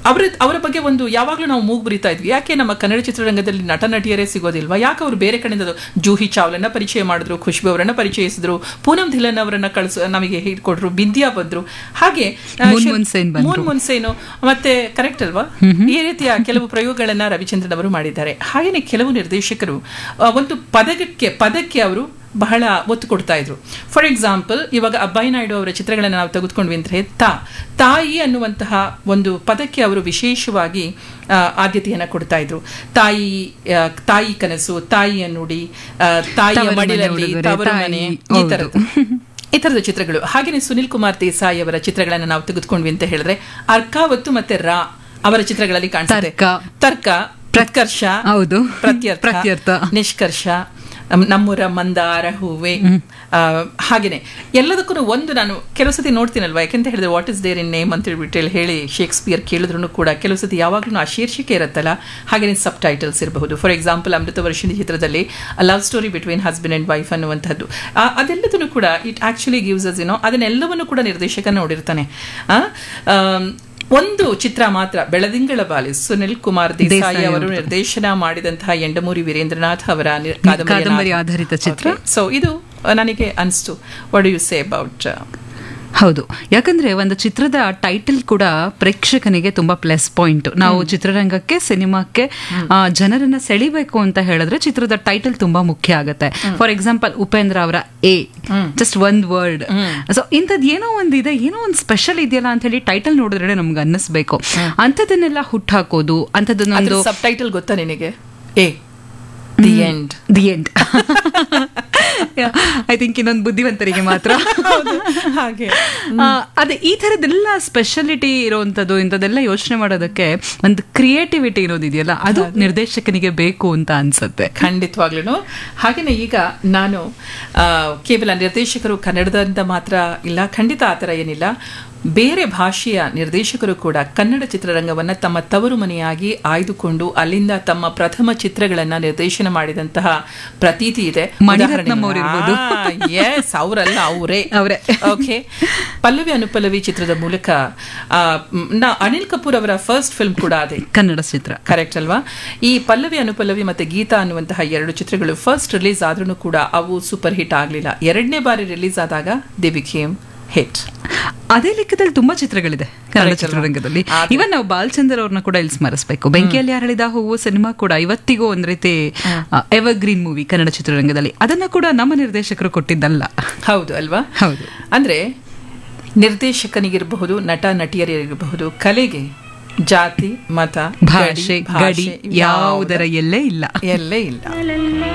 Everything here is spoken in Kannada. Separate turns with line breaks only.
ಅವರ ಅವರ ಬಗ್ಗೆ ಒಂದು ಯಾವಾಗಲೂ ನಾವು ಮೂಗು ಬರಿತಾ ಇದ್ವಿ ಯಾಕೆ ನಮ್ಮ ಕನ್ನಡ ಚಿತ್ರರಂಗದಲ್ಲಿ ನಟ ನಟಿಯರೇ ಸಿಗೋದಿಲ್ವಾ ಯಾಕೆ ಅವರು ಬೇರೆ ಕಡೆಯಿಂದ ಜೂಹಿ ಚಾವ್ಲನ್ನ ಪರಿಚಯ ಮಾಡಿದ್ರು ಖುಷ್ಬು ಅವರನ್ನ ಪರಿಚಯಿಸಿದ್ರು ಪೂನಂ ಧಿಲನ್ ಅವರನ್ನ ಕಳಿಸ್ ನಮಗೆ ಹಿಡ್ಕೊಟ್ರು ಬಿಂದ್ಯಾ ಬಂದ್ರು ಹಾಗೆ ಆ,
ಮುನ್
ಶಿವ್-
ಮುನ್ ಸೇನ್ ಬಂದ್ರು.
ಮುನ್ ಮುನ್ ಸೇನು ಮತ್ತೆ ಕರೆಕ್ಟ್ ಅಲ್ವಾ ಈ ರೀತಿಯ ಕೆಲವು ಪ್ರಯೋಗಗಳನ್ನ ರವಿಚಂದ್ರನ್ ಅವರು ಮಾಡಿದ್ದಾರೆ ಹಾಗೇನೆ ಕೆಲವು ನಿರ್ದೇಶಕರು ಆ, ಒಂದು ಪದಕ್ಕೆ ಪದಕ್ಕೆ ಅವರು ಬಹಳ ಒತ್ತು ಕೊಡ್ತಾ ಇದ್ರು ಫಾರ್ ಎಕ್ಸಾಂಪಲ್ ಇವಾಗ ಅಬ್ಬಾಯಿ ನಾಯ್ಡು ಅವರ ಚಿತ್ರಗಳನ್ನು ನಾವು ತೆಗೆದುಕೊಂಡ್ವಿ ಅಂದ್ರೆ ತಾ ತಾಯಿ ಅನ್ನುವಂತಹ ಒಂದು ಪದಕ್ಕೆ ಅವರು ವಿಶೇಷವಾಗಿ ಆ, ಆದ್ಯತೆಯನ್ನ ಕೊಡ್ತಾ ಇದ್ರು ತಾಯಿ ಆ, ತಾಯಿ ಕನಸು ತಾಯಿಯ ನುಡಿ ಆ, ತಾಯಿಯ
ತವರು ಮನೆ
ಮಡಿಲಲ್ಲಿ
ಉಡುಗೊರೆ,
ತವರು
ತಾಯಿ,
ಮನೆ ಈ
ಹೌದು.
ತರದ್ದು ಈ ಥರದ ಚಿತ್ರಗಳು ಹಾಗೆಯೇ ಸುನಿಲ್ ಕುಮಾರ್ ದೇಸಾಯಿ ಅವರ ಚಿತ್ರಗಳನ್ನು ನಾವು ತೆಗೆದುಕೊಂಡ್ವಿ ಅಂತ ಹೇಳಿದ್ರೆ ಅರ್ಕಾವತ್ತು ಮತ್ತೆ ರಾ ಅವರ ಚಿತ್ರಗಳಲ್ಲಿ ಕಾಣಿಸುತ್ತೆ
ತರ್ಕ.
ತರ್ಕ ಪ್ರತ್ಕರ್ಷ
ಹೌದು.
ಪ್ರತ್ಯರ್ಥ
ಪ್ರತ್ಯರ್ಥ.
ನಿಷ್ಕರ್ಷ ಅಮ್, ನಮ್ಮೂರ ಮಂದಾರ ಹೂವೆ ಆ, ಹಾಗೇನೆ ಎಲ್ಲದಕ್ಕೂ ಒಂದು ನಾನು ಕೆಲವು ಸತಿ ನೋಡ್ತೀನಲ್ವಾ ಯಾಕೆಂತ ಹೇಳಿದ್ರೆ what is there in name ಅಂತ ಹೇಳ್ಬಿಟ್ಟು ಹೇಳಿ ಹೇಳಿ ಶೇಕ್ಸ್ಪಿಯರ್ ಕೇಳಿದ್ರು ಕೂಡ ಕೆಲವು ಸತಿ ಯಾವಾಗಲೂ ಆ ಶೀರ್ಷಿಕೆ ಇರುತ್ತಲ್ಲ ಹಾಗೇನೆ ಸಬ್ ಟೈಟಲ್ಸ್ ಇರಬಹುದು ಫಾರ್ ಎಕ್ಸಾಂಪಲ್ ಅಮೃತ ವರ್ಷಿಣಿ ಚಿತ್ರದಲ್ಲಿ love story between husband and wife ಅನ್ನುವಂಥದ್ದು ಆ, ಅದೆಲ್ಲದನ್ನು ಕೂಡ ಇಟ್ ಆಕ್ಚುಲಿ ಗಿವ್ಸ್ ಅಸ್ ಏನೋ ಅದನ್ನೆಲ್ಲವನ್ನು ಕೂಡ ನಿರ್ದೇಶಕ ನೋಡಿರ್ತಾನೆ ಆ, ಆಮ್, ಒಂದು ಚಿತ್ರ ಮಾತ್ರ ಬೆಳದಿಂಗಳ ಬಾಲಿ ಸುನಿಲ್ ಕುಮಾರ್ ದೇಸಾಯಿ
ದೇಸಾಯಿ
ಅವರು
ಅವ್ರದ್ದು.
ನಿರ್ದೇಶನ ಮಾಡಿದಂತಹ ಎಂಡಮೂರಿ ವೀರೇಂದ್ರನಾಥ್ ಅವರ ನಿ-
ಕಾದಂಬರಿ ಆಧಾರಿತ ಚಿತ್ರ.
ಸೊ ಇದು ಆ, ನನಗೆ ಅನಿಸ್ತು ವಾಟ್ ಯು ಸೇ ಅಬೌಟ್
ಹೌದು ಯಾಕಂದ್ರೆ ಒಂದು ಚಿತ್ರದ ಟೈಟಲ್ ಕೂಡ ಪ್ರೇಕ್ಷಕನಿಗೆ ತುಂಬಾ ಪ್ಲಸ್ ಪಾಯಿಂಟ್ ನಾವು ಚಿತ್ರರಂಗಕ್ಕೆ ಸಿನಿಮಾಕ್ಕೆ ಆ, ಜನರನ್ನ ಸೆಳಿಬೇಕು ಅಂತ ಹೇಳಿದ್ರೆ ಚಿತ್ರದ ಟೈಟಲ್ ತುಂಬಾ ಮುಖ್ಯ ಆಗುತ್ತೆ ಫಾರ್ ಎಕ್ಸಾಂಪಲ್ ಉಪೇಂದ್ರ ಅವರ ಎ ಜಸ್ಟ್ ಒಂದ್ ವರ್ಡ್ ಸೊ ಇಂಥದ್ದು ಏನೋ ಒಂದ್ ಇದೆ ಏನೋ ಒಂದು ಸ್ಪೆಷಲ್ ಇದೆಯಲ್ಲ ಅಂತ ಹೇಳಿ ಟೈಟಲ್ ನೋಡಿದ್ರೆ ನಮ್ಗೆ ಅನ್ನಿಸ್ಬೇಕು ಅಂಥದನ್ನೆಲ್ಲ ಹುಟ್ಟಾಕೋದು ಅಂಥದ್ದನ್ನೊಂದು
ಸಬ್ ಟೈಟಲ್ ಗೊತ್ತಾ ನಿನಗೆ A the end
the end I think ಇನ್ನೊಂದು ಬುದ್ಧಿವಂತರಿಗೆ ಮಾತ್ರ
ಹಾಗೆ
ಆ, ಅದೇ ಈ ತರದೆಲ್ಲ ಸ್ಪೆಷಾಲಿಟಿ ಇರುವಂತದ್ದು ಇಂಥದ್ದೆಲ್ಲ ಯೋಚನೆ ಮಾಡೋದಕ್ಕೆ ಒಂದು ಕ್ರಿಯೇಟಿವಿಟಿ ಇರೋದಿದೆಯಲ್ಲ ಅದು ನಿರ್ದೇಶಕನಿಗೆ ಬೇಕು ಅಂತ ಅನ್ಸುತ್ತೆ
ಖಂಡಿತವಾಗ್ಲೂ ಹಾಗೆಯೇ ಈಗ ನಾನು ಆ, ಕೇವಲ ನಿರ್ದೇಶಕರು ಕನ್ನಡದಿಂದ ಮಾತ್ರ ಇಲ್ಲ ಖಂಡಿತ ಆ ಥರ ಏನಿಲ್ಲ ಬೇರೆ ಭಾಷೆಯ ನಿರ್ದೇಶಕರು ಕೂಡ ಕನ್ನಡ ಚಿತ್ರರಂಗವನ್ನು ತಮ್ಮ ತವರು ಮನೆಯಾಗಿ ಆಯ್ದುಕೊಂಡು ಅಲ್ಲಿಂದ ತಮ್ಮ ಪ್ರಥಮ ಚಿತ್ರಗಳನ್ನ ನಿರ್ದೇಶನ ಮಾಡಿದಂತಹ ಪ್ರತೀತಿ ಇದೆ
ಮಣಿರತ್ನಂ ಅವ್ರು ಇರ್ಬೋದು.
ಎಸ್ ಅವರಲ್ಲ ಅವರೇ
ಅವ್ರೇ.
ಓಕೆ ಪಲ್ಲವಿ ಅನುಪಲ್ಲವಿ ಚಿತ್ರದ ಮೂಲಕ ಆ, ಮ್, ನಾ ಅನಿಲ್ ಕಪೂರ್ ಅವರ ಫಸ್ಟ್ ಫಿಲ್ಮ್ ಕೂಡ ಅದೇ
ಕನ್ನಡ ಚಿತ್ರ
ಕರೆಕ್ಟ್ ಅಲ್ವಾ ಈ ಪಲ್ಲವಿ ಅನುಪಲ್ಲವಿ ಮತ್ತೆ ಗೀತಾ ಅನ್ನುವಂತಹ ಎರಡು ಚಿತ್ರಗಳು ಫಸ್ಟ್ ರಿಲೀಸ್ ಆದ್ರೂ ಕೂಡ ಅವು ಸೂಪರ್ ಹಿಟ್ ಆಗಲಿಲ್ಲ ಎರಡನೇ ಬಾರಿ ರಿಲೀಸ್ ಆದಾಗ ದಿ ಬಿಕೇಮ್ ಹಿಟ್
ಅದೇ ಲೆಕ್ಕದಲ್ಲಿ ತುಂಬಾ ಚಿತ್ರಗಳಿದೆ ಕನ್ನಡ
Correct ಅಲ್ವಾ?
ಚಿತ್ರರಂಗದಲ್ಲಿ
ಆದ್ರೆ-
ಇವನ್ ನಾವು ಬಾಲಚಂದ್ರ ಅವ್ರನ್ನ ಕೂಡ ಇಲ್ಲಿ ಸ್ಮರಿಸಬೇಕು ಬೆಂಕಿಯಲ್ಲಿ ಅರಳಿದ ಹೂವು ಸಿನಿಮಾ ಕೂಡ ಇವತ್ತಿಗೂ ಒಂದ್ ರೀತಿ ಎವರ್ ಗ್ರೀನ್ ಮೂವಿ ಕನ್ನಡ ಚಿತ್ರರಂಗದಲ್ಲಿ ಅದನ್ನ ಕೂಡ ನಮ್ಮ ನಿರ್ದೇಶಕರು ಕೊಟ್ಟಿದ್ದಲ್ಲ
ಹೌದು ಅಲ್ವಾ
ಹೌದು
ಅಂದ್ರೆ ನಿರ್ದೇಶಕನಿಗಿರಬಹುದು ನಟ ನಟಿಯರಿಗಿರಬಹುದು ಕಲೆಗೆ ಜಾತಿ ಮತ ಗಡಿ,
ಭಾಷೆ ಗಡಿ
ಭಾಷೆ
ಯಾವುದರ ಎಲ್ಲೇ ಇಲ್ಲ
ಎಲ್ಲೇ ಇಲ್ಲ